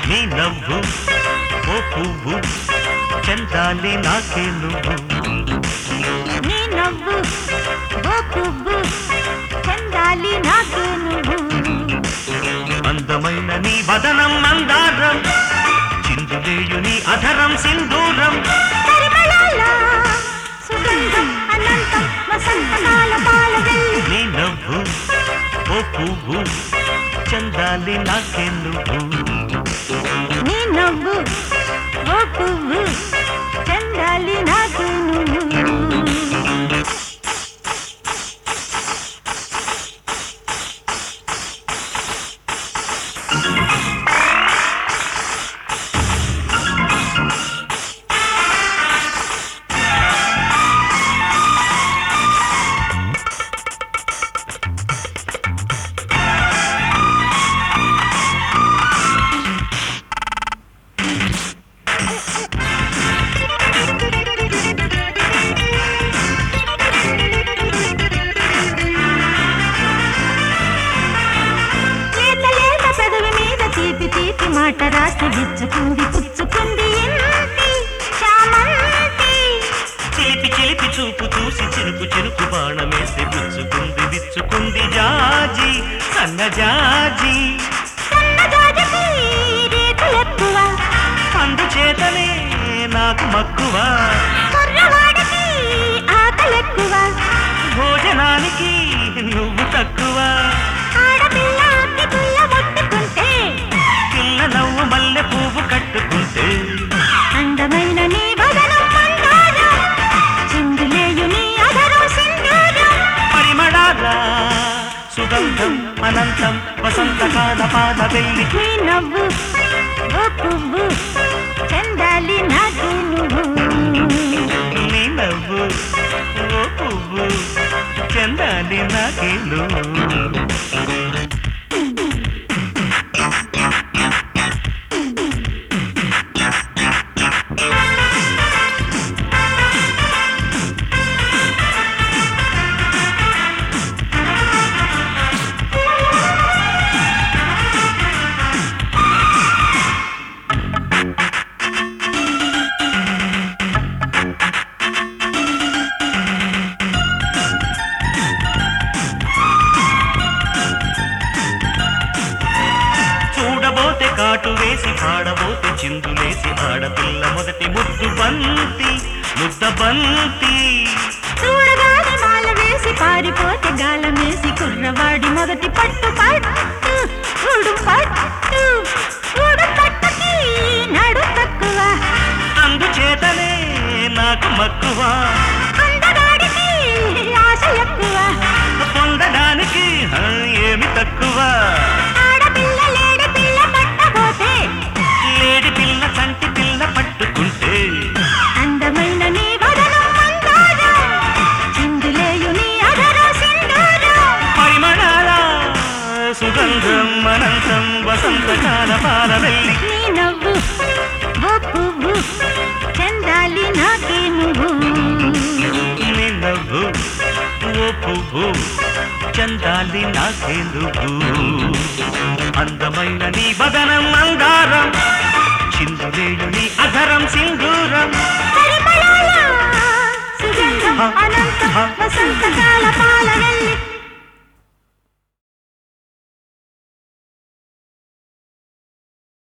నీ నవ్వు ఓ పువ్వు చెందాలి నాకే నువ్వు నీ నవ్వు ఓ పువ్వు చెందాలి నాకు నువ్వు అందమైన నీ వదనం మందారం చిందులేయు నీ అధరం సింధూరం పరిమళాల సుగంధం అనంతం వసంతకాల పాల వెళ్ళి నీ నవ్వు ఓ పువ్వు చందాలి నాకే నువ్వు నీ నవ్వు ఓ పువ్వు చెందాలి నాకు నువ్వు లేత లేత పెదవి మీద తీపి తీపి మాట రాసి విచ్చుకుంది పుచ్చుకుంది ఇంటి చామంతి చిలిపి చిలిపి చూపు చూసి చిరుకు చిరుకు బాణమేసి గుచ్చుకుంది విచ్చుకుంది జాజి సన్న జాజి సన్నజాజి రేకులెక్కువ అందుచేతనే నాకు మక్కువ కుర్రవాడికి ఆకలెక్కువ భోజనానికి నువ్వు తక్కువ ఆడపిల్ల అగ్గి పుల్ల ముట్టుకుంటే పిల్ల నవ్వు మల్లె పువ్వు కట్టుకుంటే అందమైన నీ వదనం మందారం చిందులేయు నీ అధరం సింధూరం పరిమళాల సుగంధం అనంతం వసంతకాల పాద వెళ్ళి నీ నవ్వు ఓ పువ్వు చెందాలి నాకు నువ్వు నీ నవ్వు ఓ పువ్వు చెందాలి నాకే నువ్వు చూడబోతే కాటు వేసి పాడబోతే చిందులేసి ఆడపిల్ల మొదటి ముద్దు బంతి ముద్ద బంతి చూడగానే మాల వేసి పారిపోతే గాలం వేసి కుర్రవాడి మొదటి పట్టు పట్టు ఉడు పట్టు ఉడు పట్టుకి నడు తక్కువ అందుచేతనే నాకు మక్కువ అందగాడికి ఆశ ఎక్కువ పొందడానికి ఆ, ఏమి తక్కువ ఆడపిల్ల లేడి పిల్ల పట్టబోతే లేడి పిల్ల చంటి పిల్ల పట్టుకుంటే అందమైన నీ వదనం మందారం చిందులేయు నీ అధరం సింధూరం పరిమళాల సుగంధం అనంతం వసంతకాల పాల వెళ్ళి నీ నవ్వు ఓ పువ్వు చెందాలి నాకే నువ్వు నీ నవ్వు ఓ పువ్వు చందాలి నాకే నువ్వు అందమైన నీ బదనం మందారం చిందులేడు నీ అధరం సింధూరం పరిమళాల సుగంధం అనంతం వసంతకాల పాల